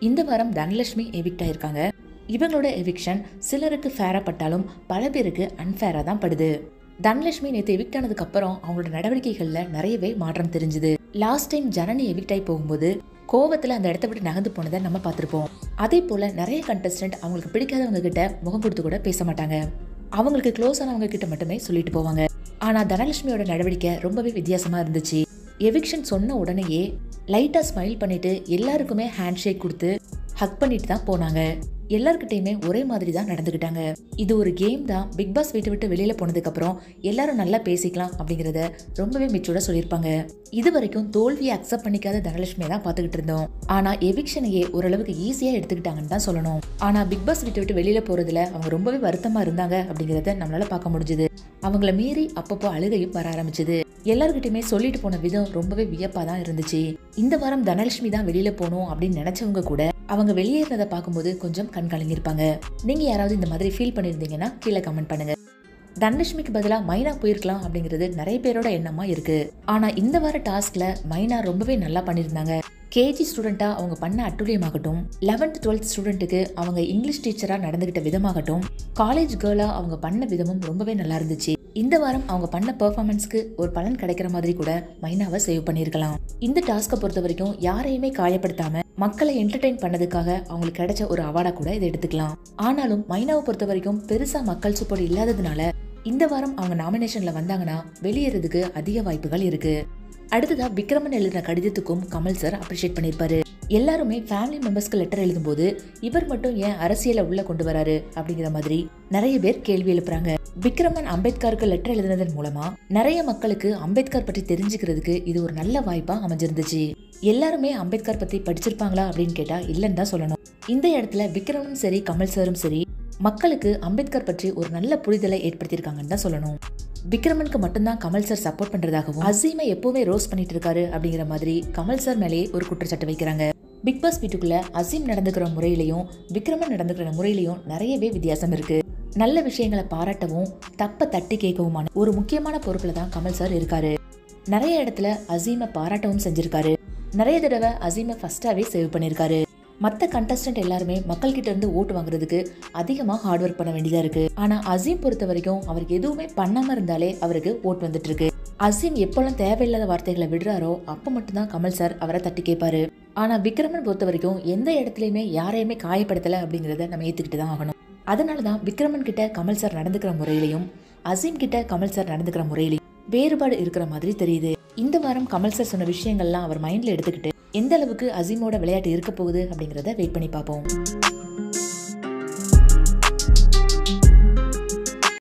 இந்த வாரம் தனலட்சுமி எவிக்ட் ஆயிருக்காங்க இவங்களோட எவிக்ஷன் சிலருக்கு ஃபேரா பட்டாலும் பல பேருக்கு அன்ஃபேரா தான் படுது தனலட்சுமி நேற்று எவிக்ட் ஆனதுக்கு அப்புறம் அவங்களோட நடவடிக்கைகள்ல நிறையவே மாற்றம் தெரிஞ்சுது லாஸ்ட் டைம் ஜனனி எவிக்ட் ஆகி போகும்போது கோவத்துல அந்த இடத்த விட்டு நகர்ந்து போனதை நம்ம பார்த்திருப்போம் அதே போல நிறைய கண்டஸ்டன்ட் அவங்களுக்கு பிடிக்காதவங்க கிட்ட முகம் கொடுத்து கூட பேச மாட்டாங்க அவங்களுக்கு க்ளோஸ் ஆனவங்க கிட்ட மட்டுமே சொல்லிட்டு போவாங்க ஆனா தனலட்சுமியோட நடவடிக்கை ரொம்பவே வித்தியாசமா இருந்துச்சு எவிக்ஷன் சொன்ன உடனேயே லைட்டா ஸ்மைல் பண்ணிட்டு எல்லாருக்குமே ஹேண்ட் ஷேக் கொடுத்து ஹக் பண்ணிட்டு தான் போனாங்க எல்லார்கிட்டயுமே ஒரே மாதிரி தான் நடந்துக்கிட்டாங்க இது ஒரு கேம் தான் பிக் பாஸ் வீட்டை விட்டு வெளியில போனதுக்கு அப்புறம் எல்லாரும் நல்லா பேசிக்கலாம் அப்படிங்கறத ரொம்பவே மிச்சோட சொல்லியிருப்பாங்க இது வரைக்கும் தோல்வியை அக்செப்ட் பண்ணிக்காத தனலட்சுமியை தான் பார்த்துக்கிட்டு இருந்தோம் ஆனா எவிக்ஷனையே ஓரளவுக்கு ஈஸியா எடுத்துக்கிட்டாங்கன்னு தான் சொல்லணும் ஆனா பிக் பாஸ் வீட்டை விட்டு வெளியில போறதுல அவங்க ரொம்பவே வருத்தமா இருந்தாங்க அப்படிங்கறத நம்மளால பார்க்க முடிஞ்சுது அவங்கள மீறி அப்பப்போ அழுகையும் வர ஆரம்பிச்சது எல்லார்கிட்டயுமே சொல்லிட்டு போன விதம் ரொம்பவே வியப்பா தான் இருந்துச்சு இந்த வாரம் தனலட்சுமி தான் வெளியில போகணும் அப்படின்னு நினைச்சவங்க கூட அவங்க வெளியேறதை பார்க்கும்போது கொஞ்சம் கண் கலங்கியிருப்பாங்க நீங்க யாராவது இந்த மாதிரி ஃபீல் பண்ணியிருந்தீங்கன்னா கீழே கமெண்ட் பண்ணுங்க தனலட்சுமிக்கு பதிலாக மைனா போயிருக்கலாம் அப்படிங்கிறது நிறைய பேரோட எண்ணமா இருக்கு ஆனா இந்த வார டாஸ்க்ல மைனா ரொம்பவே நல்லா பண்ணியிருந்தாங்க கேஜி ஸ்டூடெண்டா அவங்க பண்ண அட்டுழியமாகட்டும் லெவன்த் டுவெல்த் ஸ்டூடெண்ட்டுக்கு அவங்க இங்கிலீஷ் டீச்சரா நடந்துகிட்ட விதமாகட்டும் காலேஜ் கேர்ளா அவங்க பண்ண விதமும் ரொம்பவே நல்லா இருந்துச்சு இந்த வாரம் அவங்க பண்ண பெர்ஃபார்மன்ஸ்க்கு ஒரு பலன் கிடைக்கிற மாதிரி கூட மைனாவை சேவ் பண்ணியிருக்கலாம் இந்த டாஸ்கை பொறுத்த வரைக்கும் யாரையுமே காயப்படுத்தாம மக்களை என்டர்டெயின் பண்ணதுக்காக அவங்களுக்கு கிடைச்ச ஒரு அவார்டா கூட இதை எடுத்துக்கலாம் ஆனாலும் மைனாவை பொறுத்த வரைக்கும் பெருசா மக்கள் சப்போர்ட் இல்லாததுனால இந்த வாரம் அவங்க நாமினேஷன்ல வந்தாங்கன்னா வெளியேறதுக்கு அதிக வாய்ப்புகள் இருக்கு அடுத்ததா விக்ரமன் எழுதின கடிதத்துக்கும் கமல் சார் அப்ரிஷியேட் பண்ணியிருப்பாரு எல்லாருமே ஃபேமிலி மெம்பர்ஸ்க்கு லெட்டர் எழுதும்போது இவர் மட்டும் ஏன் அரசியலை உள்ள கொண்டு வராரு அப்படிங்கிற மாதிரி நிறைய பேர் கேள்வி எழுப்புறாங்க விக்ரமன் அம்பேத்கருக்கு லெட்டர் எழுதுனதன் மூலமா நிறைய மக்களுக்கு அம்பேத்கர் பற்றி தெரிஞ்சுக்கிறதுக்கு இது ஒரு நல்ல வாய்ப்பா அமைஞ்சிருந்துச்சு எல்லாருமே அம்பேத்கர் பத்தி படிச்சிருப்பாங்களா அப்படின்னு கேட்டா இல்லைன்னு தான் சொல்லணும் இந்த இடத்துல விக்ரமனும் சரி கமல் சாரும் சரி மக்களுக்கு அம்பேத்கர் பற்றி ஒரு நல்ல புரிதலை ஏற்படுத்தியிருக்காங்கன்னு தான் சொல்லணும் விக்ரமனுக்கு மட்டும்தான் கமல் சார் சப்போர்ட் பண்றதாகவும் அசீமை எப்பவுமே ரோஸ் பண்ணிட்டு இருக்காரு அப்படிங்கிற மாதிரி கமல் சார் மேலேயே ஒரு குற்றச்சாட்டு வைக்கிறாங்க பிக் பாஸ் வீட்டுக்குள்ள அசீம் நடந்துக்கிற முறையிலையும் விக்ரமன் நடந்துக்கிற முறையிலையும் நிறையவே வித்தியாசம் இருக்கு நல்ல விஷயங்களை பாராட்டவும் தப்ப தட்டி கேட்கவுமான ஒரு முக்கியமான பொறுப்புல தான் கமல் சார் இருக்காரு நிறைய இடத்துல அசீமை பாராட்டவும் செஞ்சிருக்காரு நிறைய தடவை அசீமை ஃபர்ஸ்டாவே சேவ் பண்ணியிருக்காரு மற்ற கண்டஸ்டன்ட் எல்லாருமே மக்கள் கிட்ட இருந்து ஓட்டு வாங்குறதுக்கு அதிகமா ஹார்ட் ஒர்க் பண்ண வேண்டியதா இருக்கு ஆனா அசீம் பொறுத்த வரைக்கும் அவருக்கு எதுவுமே பண்ணாம இருந்தாலே அவருக்கு ஓட்டு வந்துட்டு இருக்கு அசீம் எப்பெல்லாம் தேவையில்லாத வார்த்தைகளை விடுறாரோ அப்ப மட்டும்தான் கமல் சார் அவரை தட்டி கேட்பாரு ஆனா விக்ரமன் பொறுத்த வரைக்கும் எந்த இடத்துலயுமே யாரையுமே காயப்படுத்தல அப்படிங்கறத நம்ம ஏத்துக்கிட்டு தான் ஆகணும் அதனாலதான் விக்ரமன் கிட்ட கமல் சார் நடந்துக்கிற முறையிலையும் அசீம் கிட்ட கமல் சார் நடந்துக்கிற முறையிலையும் வேறுபாடு இருக்கிற மாதிரி தெரியுது இந்த வாரம் கமல் சார் சொன்ன விஷயங்கள்லாம் அவர் மைண்ட்ல எடுத்துக்கிட்டு எந்த அளவுக்கு அசீமோட விளையாட்டு இருக்க போகுது அப்படிங்கறத வெயிட் பண்ணி பார்ப்போம்